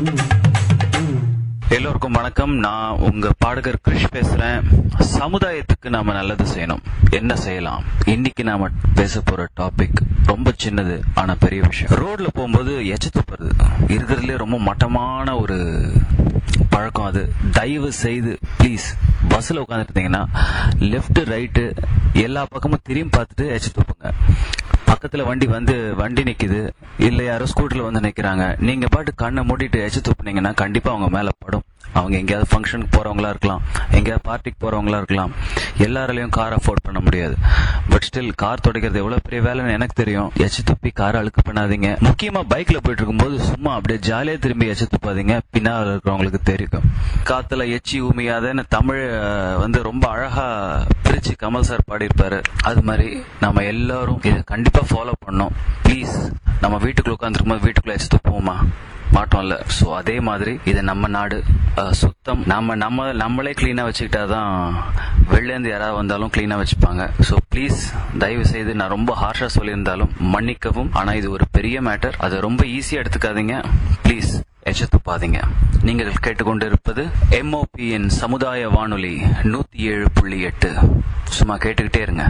எல்லோருக்கும் வணக்கம் நான் உங்க பாடகர் கிருஷ் பேசுறேன் சமுதாயத்துக்கு நாம நல்லது செய்யணும் என்ன செய்யலாம் இன்னைக்கு நாம பேச போற டாபிக் ரொம்ப சின்னது ஆனா பெரிய விஷயம் ரோட்ல போகும்போது எச்ச துப்புறது இருக்கிறதுலே ரொம்ப மட்டமான ஒரு பழக்கம் அது தயவு செய்து ப்ளீஸ் பஸ்ல உட்காந்துருந்தீங்கன்னா லெஃப்ட் ரைட்டு எல்லா பக்கமும் திரும்பி பார்த்துட்டு எச்ச துப்புங்க பக்கத்துல வண்டி வந்து வண்டி நிக்குது இல்ல யாரோ ஸ்கூட்டர்ல வந்து நிக்கிறாங்க நீங்க பாட்டு கண்ணை மூடிட்டு எச்சு துப்புனீங்கன்னா கண்டிப்பா அவங்க மேல படும் அவங்க எங்கேயாவது ஃபங்க்ஷனுக்கு போறவங்களா இருக்கலாம் எங்கேயாவது பார்ட்டிக்கு போறவங்களா இருக்கலாம் எல்லாராலையும் கார் அஃபோர்ட் பண்ண முடியாது பட் ஸ்டில் கார் துடைக்கிறது எவ்வளவு பெரிய வேலைன்னு எனக்கு தெரியும் எச்சு துப்பி காரை அழுக்கு பண்ணாதீங்க முக்கியமா பைக்ல போயிட்டு இருக்கும்போது சும்மா அப்படியே ஜாலியா திரும்பி எச்சு துப்பாதீங்க பின்னால் இருக்கிறவங்களுக்கு தெரியும் காத்துல எச்சி உமியாதன்னு தமிழ் அஹ், வந்து ரொம்ப அழகா பிரிச்சு கமல் சார் பாடியிருப்பாரு அது மாதிரி நம்ம எல்லாரும் இதை கண்டிப்பா ஃபாலோ பண்ணோம் ப்ளீஸ் நம்ம வீட்டுக்குள்ள உட்காந்துருக்கும் போது வீட்டுக்குள்ள எச்சு துப்புவோமா மாட்டோம்ல சோ அதே மாதிரி இது நம்ம நாடு அஹ், சுத்தம் நம்ம நம்ம நம்மளே கிளீனா வச்சுக்கிட்டாதான் வெளில இருந்து யாராவது வந்தாலும் கிளீனா வச்சுப்பாங்க சோ ப்ளீஸ் தயவு செய்து நான் ரொம்ப ஹார்ஷா சொல்லியிருந்தாலும் மன்னிக்கவும் ஆனா இது ஒரு பெரிய மேட்டர் அதை ரொம்ப ஈஸியா எடுத்துக்காதீங்க ப்ளீஸ் எச்ச துப்பாதீங்க நீங்கள் கேட்டுக்கொண்டிருப்பது எம்ஓபியின் சமுதாய வானொலி நூத்தி ஏழு புள்ளி எட்டு சும்மா கேட்டுக்கிட்டே இருங்க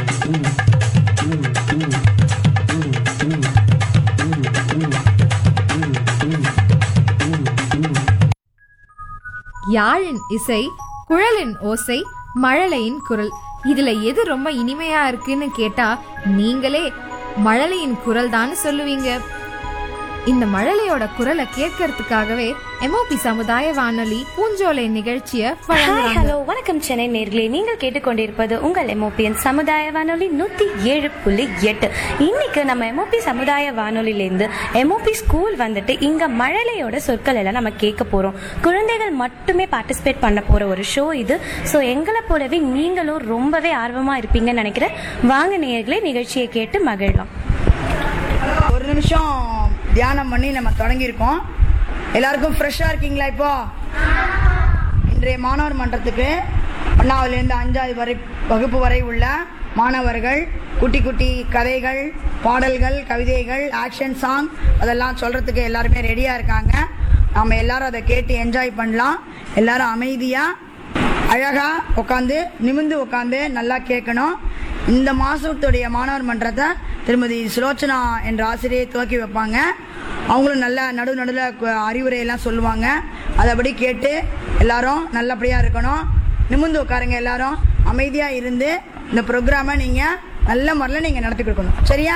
யாழின் இசை குழலின் ஓசை மழலையின் குரல் இதுல எது ரொம்ப இனிமையா இருக்குன்னு கேட்டா நீங்களே மழலையின் குரல் தான் சொல்லுவீங்க இந்த மழலையோட குரலை கேட்கறதுக்காகவே எம்ஓபி சமுதாய வானொலி பூஞ்சோலை நிகழ்ச்சிய ஹாய் வழங்குறாங்க ஹலோ வணக்கம் சென்னை நேர்களே நீங்கள் கேட்டுக்கொண்டிருப்பது உங்கள் எம்ஓபிஎன் சமுதாய வானொலி நூற்றி ஏழு புள்ளி எட்டு இன்னைக்கு நம்ம எம்ஓபி சமுதாய வானொலியிலேருந்து எம்ஓபி ஸ்கூல் வந்துட்டு இங்கே மழலையோட சொற்கள் எல்லாம் நம்ம கேட்க போகிறோம் குழந்தைகள் மட்டுமே பார்ட்டிசிபேட் பண்ண போகிற ஒரு ஷோ இது ஸோ எங்களை போலவே நீங்களும் ரொம்பவே ஆர்வமாக இருப்பீங்கன்னு நினைக்கிறேன் வாங்க நேர்களே நிகழ்ச்சியை கேட்டு மகிழலாம் ஒரு நிமிஷம் தியானம் பண்ணி நம்ம தொடங்கியிருக்கோம் எல்லாருக்கும் ஃப்ரெஷ்ஷாக இருக்கீங்களா இப்போ இன்றைய மாணவர் மன்றத்துக்கு ஒன்றாவதுலேருந்து அஞ்சாவது வரை வகுப்பு வரை உள்ள மாணவர்கள் குட்டி குட்டி கதைகள் பாடல்கள் கவிதைகள் ஆக்ஷன் சாங் அதெல்லாம் சொல்கிறதுக்கு எல்லாருமே ரெடியாக இருக்காங்க நாம் எல்லாரும் அதை கேட்டு என்ஜாய் பண்ணலாம் எல்லாரும் அமைதியாக அழகா உட்காந்து நிமிந்து உட்காந்து நல்லா கேட்கணும் இந்த மாசத்துடைய மாணவர் மன்றத்தை திருமதி சுலோச்சனா என்ற ஆசிரியை துவக்கி வைப்பாங்க அவங்களும் நல்ல நடு நடுவில் அறிவுரையெல்லாம் சொல்லுவாங்க அதைப்படி கேட்டு எல்லாரும் நல்லபடியாக இருக்கணும் நிமிந்து உட்காருங்க எல்லாரும் அமைதியாக இருந்து இந்த ப்ரோக்ராமை நீங்கள் நல்ல முறையில் நீங்கள் நடத்தி கொடுக்கணும் சரியா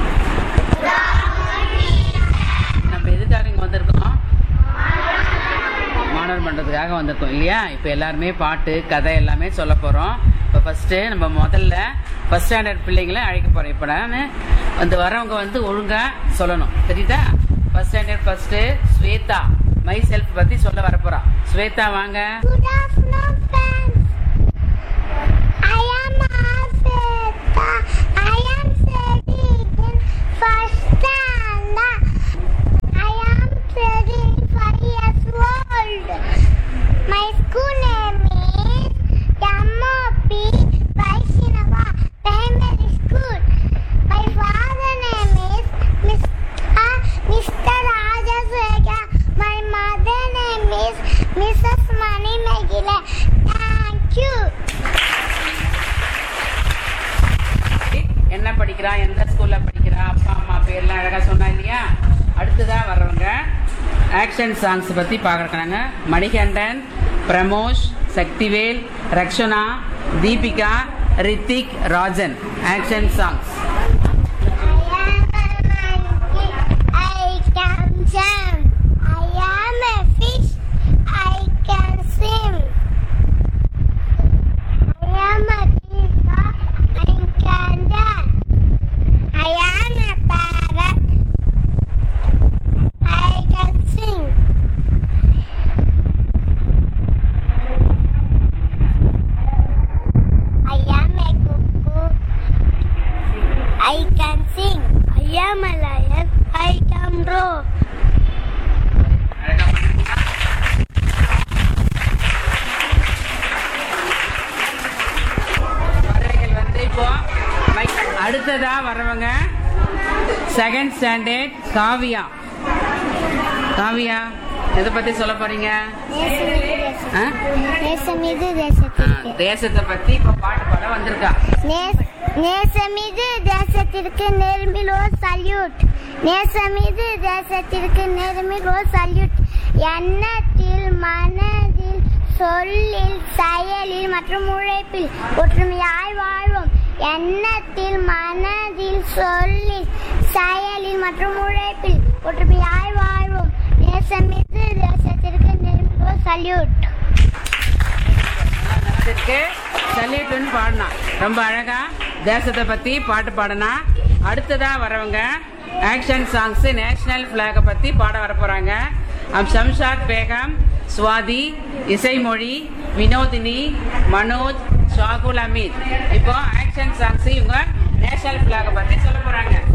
நம்ம எதுக்காக இங்கே வந்திருக்கோம் மாணவர் மன்றத்துக்காக வந்திருக்கோம் இல்லையா இப்போ எல்லாருமே பாட்டு கதை எல்லாமே சொல்ல போகிறோம் இப்போ ஃபஸ்ட்டு நம்ம முதல்ல ஃபஸ்ட் ஸ்டாண்டர்ட் பிள்ளைங்களை அழைக்க போகிறோம் இப்போ நான் வந்து வரவங்க வந்து ஒழுங்காக சொல்லணும் தெரியுதா first standard first Shweta myself பற்றி சொல்ல வரப்போகிறா ஸ்வேதா வாங்க Good afternoon, friends. I am Asita. I am studying in first standard. I am studying five years old. My school name is Yamopi Vaishnava Primary School. My father name is Mr. Mr. Rajaswega. My mother name is Mrs. Mani Megile. Thank you. என்ன படிக்கிறா எந்த ஸ்கூல்ல படிக்கிறா அப்பா அம்மா பேர்லாம் அழகா சொன்னா இல்லையா அடுத்ததா வர்றவங்க ஆக்ஷன் சாங்ஸ் பத்தி பார்க்கறாங்க Manikandan Pramosh Sakthivel Rakshana Deepika Hrithik Rajan action songs I am a monkey. I can jump. I am a fish. I can swim. I am a peacock. I can dance. I am a parrot. I can sing. I am a cuckoo. I can sing. I am a lion. I can roar. குழந்தைகள் வந்து இப்போ mic- அடுத்ததா வர்றவங்க second standard Kavya Kavya எதை பத்தி சொல்ல போறீங்க ஆ? நேசமிகு ஆ, தேசத்திற்கு தேசத்தை பத்தி இப்ப பாட்டு பாட வந்திருக்கா நேச- நேசமிகு தேசத்திற்கு நெருமிலோ சல்யூட் நேசமிகு தேசத்திற்கு நெருமிலோ சல்யூட் எண்ணத்தில் மனதில் சொல்லில் செயலில் மற்றும் உழைப்பில் ஒற்றுமையாய் வாழ்வோம் எண்ணத்தில் மனதில் சொல்லில் செயலில் மற்றும் உழைப்பில் ஒற்றுமையாய் வாழ்வோம் நேசமிகு தேசத்திற்கு நெருமிலோ சல்யூட் இருக்கு சல்யூட்டுன்னு பாடினா ரொம்ப அழகா தேசத்தை பத்தி பாட்டு பாடினா அடுத்ததா வரவங்க ஆக்ஷன் சாங்ஸ் நேஷனல் பிளாக பத்தி பாட வர போறாங்க அம் ஷம்ஷாத் பேகம் சுவாதி இசைமொழி வினோதினி மனோஜ் ஷாகுல் அமீத் இப்போ ஆக்ஷன் சாங்ஸ் இவங்க நேஷனல் பிளாக பத்தி சொல்ல போறாங்க